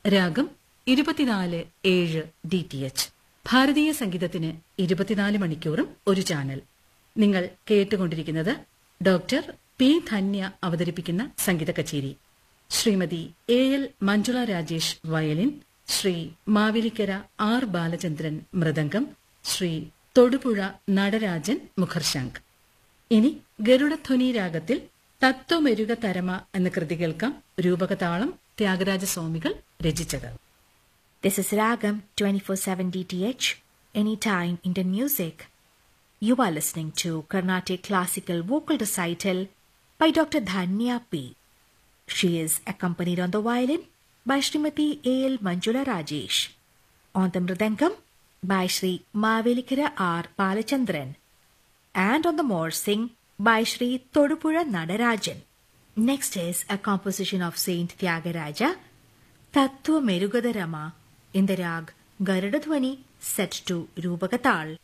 രാഗം ഇരുപത്തിനാല് ഏഴ് ഡി ടി എച്ച് ഭാരതീയ സംഗീതത്തിന് ഇരുപത്തിനാല് മണിക്കൂറും ഒരു ചാനൽ നിങ്ങൾ കേട്ടുകൊണ്ടിരിക്കുന്നത് ഡോക്ടർ പി ധന്യ അവതരിപ്പിക്കുന്ന സംഗീത കച്ചേരി Shrimati A L Manjula Rajesh violin Shri Mavelikkara R Balachandran mridangam Shri Thodupuzha Natarajan മുഖർശംഖ് ഇനി ഗരുഡധ്വനി രാഗത്തിൽ തത്വമെരുക തരമ എന്ന കൃതി കേൾക്കാം രൂപകതാളം ത്യാഗരാജസ്വാമികൾ രചിച്ചത് This is Ragam 24/7 DTH, anytime Indian music. You are listening to Carnatic classical vocal recital by Dr. Dhanya P. She is accompanied on the violin by Srimati A. L. Manjula Rajesh, on the mridangam by Sri Mavelikara R. Palachandran, and on the morsing by Sri Todupura Nadarajan. Next is a composition of Saint Tyagaraja, Tattva Merugadarama in the rag Garudadhwani set to Rupakatal.